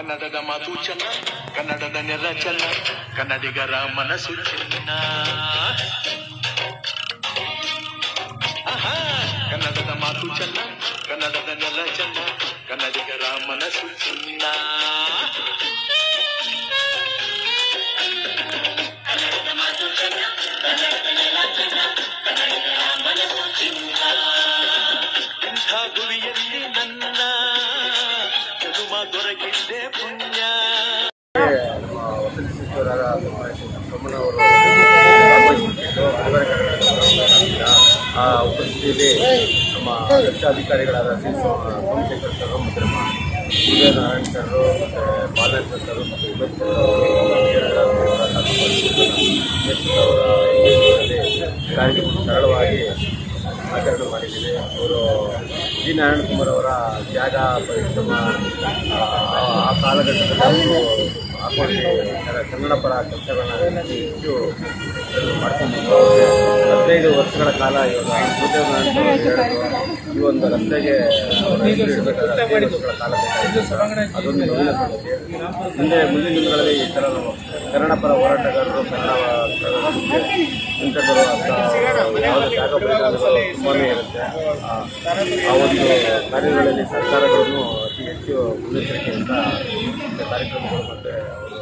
ಕನ್ನಡದ ಮಾತು ಚೆನ್ನ ಕನ್ನಡದ ನೆಲ ಚೆನ್ನ ಕನ್ನಡಿಗರ ಮನಸ್ಸು ಚೆನ್ನ ಆಹಾ, ಕನ್ನಡದ ಮಾತು ಚೆನ್ನ ಕನ್ನಡದ ನೆಲ ಚೆನ್ನ ಕನ್ನಡಿಗರ ಮನಸ್ಸು ಚಿನ್ನ ಇಂಥ ಗುರಿಯಲ್ಲಿ ನನ್ನ ಜನುಮ ದೊರಕಿದ್ದೆ ಪುಣ್ಯ ನಮ್ಮ ವಸತಿ ಸಚಿವರಾದ ಸೋಮಣ್ಣವರು ಭಾಗವಹಿಸುತ್ತಿದ್ದು ಉತ್ತರ ಕನ್ನಡ ಆ ಉಪಸ್ಥಿತಿಯಲ್ಲಿ ನಮ್ಮ ರಕ್ಷಾಧಿಕಾರಿಗಳಾದ ಶ್ರೀ ಸೋ- ಸೋಮಶೇಖರ್ ಸರ್ ಮತ್ತು ನಮ್ಮ ಸೂರ್ಯ ನಾರಾಯಣ ಸರ್ ಮತ್ತು ಬಾಲಕೃಷ್ಣ ಸರ್ ಮತ್ತು ವಿನೋದ್ ಸರ್ ಅವರು ಕಾರ್ಯಕ್ರಮ ಸರಳವಾಗಿ ಆಚರಣೆ ಮಾಡಿದ್ದೀವಿ ಅವರು ಜಿ ನಾರಾಯಣ ಕುಮಾರ್ ಅವರ ತ್ಯಾಗ ಪರಿಶ್ರಮ ಆ, ಆ ಕಾಲಘಟ್ಟದಲ್ಲಿ ಅವರು ಆಕಾಶಿ ಕನ್ನಡ ಪರ ಕೆಲಸಗಳನ್ನ ಹೆಚ್ಚು ಮಾಡ್ಕೊಂಡು ಬಂದವ್ರೆ. ಹದಿನೈದು ವರ್ಷಗಳ ಕಾಲ ಇವಾಗ ಗುರುದೇವ್ ನಾರಾಯಣ ಅವರು ಹೇಳಿದ್ರು, ಈ ಒಂದು ರಸ್ತೆಗೆ ಅವರ ಹೆಸರು ಇಡಬೇಕಾದ್ರೆ ಹದಿನೈದು ವರ್ಷಗಳ ಕಾಲ ಬೇಕಾಯಿತು ಸರ್. ಅದೊಂದು ನೋವಿನ ಸಂಗತಿ ಮುಂದೆ ಮುಂದಿನ ದಿನಗಳಲ್ಲಿ ಈ ಥರ ನಾವು ಕನ್ನಡ ಪರ ಹೋರಾಟಗಾರರು ಕನ್ನಡ ಚಿಂತಕರು ಅಂತ ಯಾವುದೇ ತ್ಯಾಗ ಬಲಿದಾನಗಳು ತುಂಬಾನೇ ಇರುತ್ತೆ ಆ ಆ ಒಂದು ಕಾರ್ಯಗಳಲ್ಲಿ ಸರ್ಕಾರಗಳನ್ನು ಅತಿ ಹೆಚ್ಚು ಮುನ್ನೆಚ್ಚರಿಕೆಯಿಂದ ಕಾರ್ಯಕ್ರಮಗಳು ಮತ್ತು